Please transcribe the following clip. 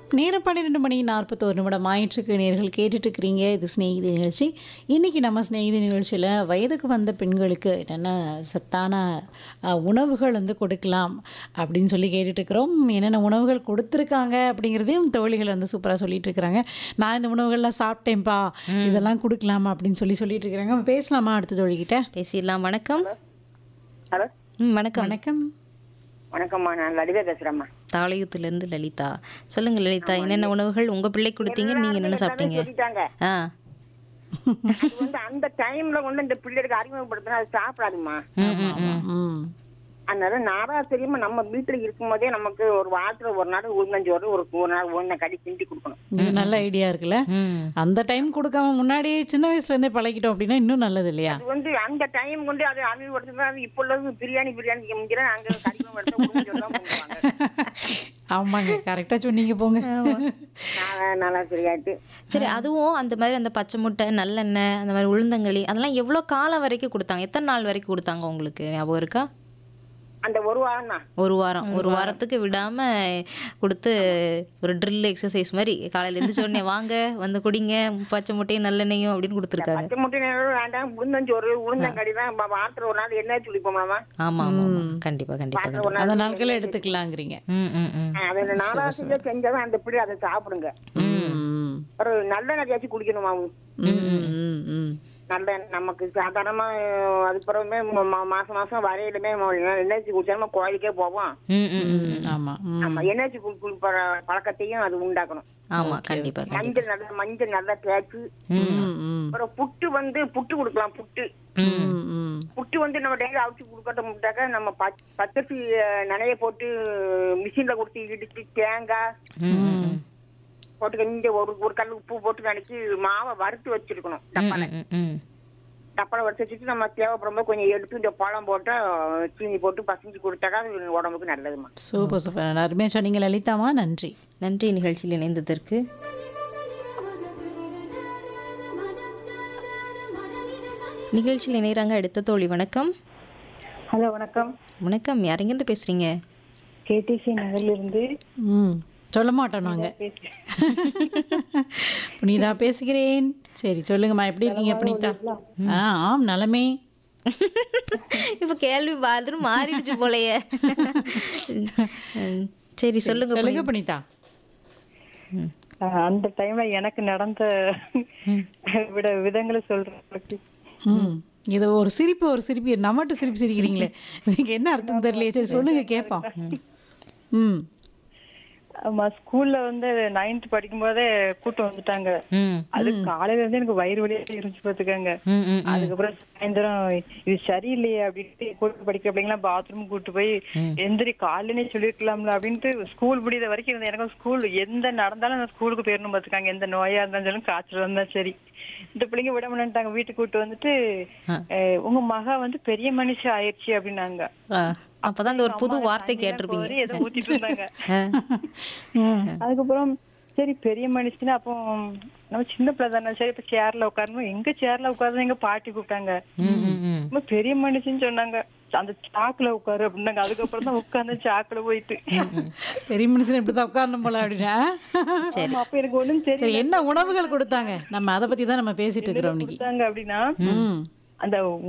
நேரம் பன்னிரெண்டு மணி நாற்பத்தோரு நிமிடம் ஆயிற்றுக்கு நேர்கள் கேட்டுட்டு இருக்கிறீங்க இது ஸ்நேகிதி நிகழ்ச்சி இன்றைக்கி நம்ம ஸ்நேகிதி நிகழ்ச்சியில் வயதுக்கு வந்த பெண்களுக்கு என்னென்ன சத்தான அஹ், உணவுகள் வந்து கொடுக்கலாம் அப்படின்னு சொல்லி கேட்டுட்டு இருக்கிறோம் என்னென்ன உணவுகள் கொடுத்துருக்காங்க அப்படிங்கிறதையும் தோழிகள் வந்து சூப்பராக சொல்லிட்டு இருக்கிறாங்க நான் இந்த உணவுகள்லாம் சாப்பிட்டேன்ப்பா இதெல்லாம் கொடுக்கலாமா அப்படின்னு சொல்லி சொல்லிட்டு இருக்கிறாங்க பேசலாமா அடுத்த தோழிக்கிட்ட பேசிடலாம் வணக்கம் ஹலோ ம் வணக்கம் வணக்கம் வணக்கம்மா நான் லலிதா பேசுறேம்மா தாளையத்துல இருந்து லலிதா சொல்லுங்க லலிதா என்னென்ன உணவுகள் உங்க பிள்ளைக்கு கொடுத்தீங்க நீங்க என்னென்ன சாப்பிட்டீங்க சொல்லிட்டாங்க ஆ அது வந்து அந்த டைம்ல கொண்டு இந்த பிள்ளைகளுக்கு அறிமுகப்படுத்தினா அது சாப்பிடாதுமா ம் ம் ம் ம் அதனால நாராசிரியமா நம்ம வீட்டுல இருக்கும்போதே நமக்கு ஒரு வாரத்துல ஒரு நாள் உளுந்தஞ்சோறு ஒரு ஒரு நாள் உளுந்த கடி கிண்டி கொடுக்கணும் இது நல்ல ஐடியா இருக்குல்ல ம் அந்த டைம் கொடுக்காம முன்னாடியே சின்ன வயசுல இருந்தே பழகிட்டோம் அப்படின்னா இன்னும் நல்லது இல்லையா அது வந்து அந்த டைம் கொண்டு அது அறிமுகப்படுத்தினா இப்ப உள்ளது பிரியாணி பிரியாணி முடிஞ்சா அங்க அறிமுகப்படுத்த உளுந்தஞ்சோறு தான் பண்ணுவாங்க ஆமாங்க கரெக்டா சொன்னீங்க போங்க நான் நல்லா சரியாட்டு சரி அதுவும் அந்த மாதிரி அந்த பச்சை முட்டை நல்லெண்ணெய் அந்த மாதிரி உளுந்தங்களி அதெல்லாம் எவ்வளோ காலம் வரைக்கும் கொடுத்தாங்க எத்தனை நாள் வரைக்கும் கொடுத்தாங்க உங்களுக்கு ஞாபகம் இருக்கா அந்த ஒரு வாரம் தான் ஒரு வாரம் ஒரு வாரத்துக்கு விடாம கொடுத்து ஒரு ட்ரில் எக்ஸசைஸ் மாதிரி காலையில இருந்து சொன்னேன் வாங்க வந்து குடிங்க பச்சை முட்டையும் நல்லெண்ணெயும் அப்படின்னு கொடுத்துருக்காங்க பச்சை முட்டை நேரம் வேண்டாம் உளுந்தஞ்சோறு உளுந்தங்கடி தான் பா- வாரத்துல ஒரு நாள் என்ன சொல்லிப்போம்லாமா ஆமா ஆமா ஆமா கண்டிப்பா கண்டிப்பா வாரத்துல கண்டிப்பா ஒரு நாள் அந்த நாட்களை எடுத்துக்கலாங்கிறீங்க ம் ம் ம் அது நாலாசிரியர் செஞ்சாதான் அந்த பிள்ளை அதை சாப்பிடுங்க ம், ஒரு நல்ல நகையாச்சும் குடிக்கணுமா ம், ம், ம். நல்ல நமக்கு சாதாரணமா அஹ், அது பிறகுமே ம- ம- மாசம் மாசம் வரையிலுமே எண்ணெய்ச்சி குடிச்சாம கோயிலுக்கே போவோம் ம் ம் ம் ம், ஆமா ம். நம்ம எண்ணெய்ச்சி குடிக்கிற பழக்கத்தையும் அது உண்டாக்கணும் ஆமா கண்டிப்பா கண்டிப்பா மஞ்சள் நல்லா மஞ்சள் நல்லா தேய்ச்சி ம், ம், அப்புறம் புட்டு வந்து புட்டு கொடுக்கலாம் புட்டு ம், ம். புட்டு வந்து நம்ம டெய்லி அவிச்சு கொடுக்கட்டோம்ட்டாக்க நம்ம பச்- பச்சரிசி அஹ், நனைய போட்டு மிஷின்ல கொடுத்து இடிச்சு தேங்காய் ம் ம் ம் போட்டு இந்த ஒரு ஒரு கல் உப்பு போட்டு கணக்கி மாவை வறுத்து வச்சிருக்கணும் டப்பால ம், ம். டப்பால வறுத்து வச்சுட்டு நம்ம தேவைப்படும்போது கொஞ்சம் எடுத்து இந்த பழம் போட்டு சீனி போட்டு பசஞ்சு கொடுத்தாக்கா அது உடம்புக்கு நல்லதுமா சூப்பர் சூப்பர் அருமையா சொன்னீங்க லலிதாமா நன்றி நன்றி நிகழ்ச்சியில் இணைந்ததற்கு நிகழ்ச்சியில் இணைகிறாங்க அடுத்த தோழி வணக்கம் ஹலோ வணக்கம் வணக்கம் யாரெங்கிருந்து பேசுறீங்க கேடிசி நகர்ல இருந்து ம் சொல்ல மாட்டோம் நாங்க புனிதா பேசுகிறேன் சரி சொல்லுங்கம்மா எப்படி இருக்கீங்க புனிதா ஆ ஆம் நலமே இப்ப கேள்வி மாதிரி மாறிடுச்சு போலயே ம், சரி சொல்லுங்க சொல்லுங்க புனிதா அஹ் அந்த டைம்ல எனக்கு நடந்த விட விதங்களை சொல்றேன் ம் இது ஒரு சிரிப்பு ஒரு சிரிப்பு நம்மட்டு சிரிப்பு சிரிக்கிறீங்களே இதுக்கு என்ன அர்த்தம் தெரியலையே சரி சொல்லுங்க கேட்போம் ம் ஆமா ஸ்கூல்ல வந்து நைன்த் படிக்கும் போதே கூட்டம் வந்துட்டாங்க ம் அது காலையில இருந்து எனக்கு வயிறு வலியா இருந்துச்சு பாத்துக்கங்க ம் ம் அதுக்கப்புறம் சாயந்தரம் இது சரியில்லையே அப்படின்ட்டு கூட்டு படிக்க அப்படிங்களா பாத்ரூம் கூட்டு போய் எந்திரி காலையிலே சொல்லிருக்கலாம்ல அப்படின்ட்டு ஸ்கூல் முடியாத வரைக்கும் இருந்தேன் எனக்கு ஸ்கூல் எந்த நடந்தாலும் நான் ஸ்கூலுக்கு போயிடணும் பாத்துக்காங்க எந்த நோயா இருந்தாலும் சொல்லும் காய்ச்சல் வந்தா சரி இந்த பிள்ளைங்க விட மாட்டாங்க வீட்டுக்கு கூட்டு வந்துட்டு அஹ், உங்க மகா வந்து பெரிய மனுஷன் ஆயிடுச்சு அப்படின்னாங்க ஆ, அப்பதான் அந்த ஒரு புது வார்த்தை தண்ணிலாம் கேட்டிருப்பீங்க கோரி ஏதோ ஊத்திட்டு இருந்தாங்க ஆ. ம் அதுக்கப்புறம் சரி பெரிய மனுஷனா அப்போ நம்ம சின்ன பிள்ளை தானே சரி இப்ப சேர்ல உட்காரணும் எங்க சேர்ல உட்கார்ந்து எங்க பாட்டி கூப்பிட்டாங்க ம், ம், ம். ரொம்ப பெரிய மனுஷன்னு சொன்னாங்க அந்த சாக்குல உட்காரு அப்படின்னாங்க அதுக்கப்புறம் தான் உட்கார்ந்து சாக்குல போயிட்டு பெரிய மனுஷன் இப்படிதான் உட்காரணும் போல அப்படின்னா ஆமா, அப்ப எனக்கு ஒண்ணும் தெரியல சரி என்ன உணவுகள் கொடுத்தாங்க நம்ம அதை பத்தி தான் நம்ம பேசிட்டு இருக்கிறோம் இன்னைக்கு கொடுத்தாங்க அப்படின்னா ம் அந்த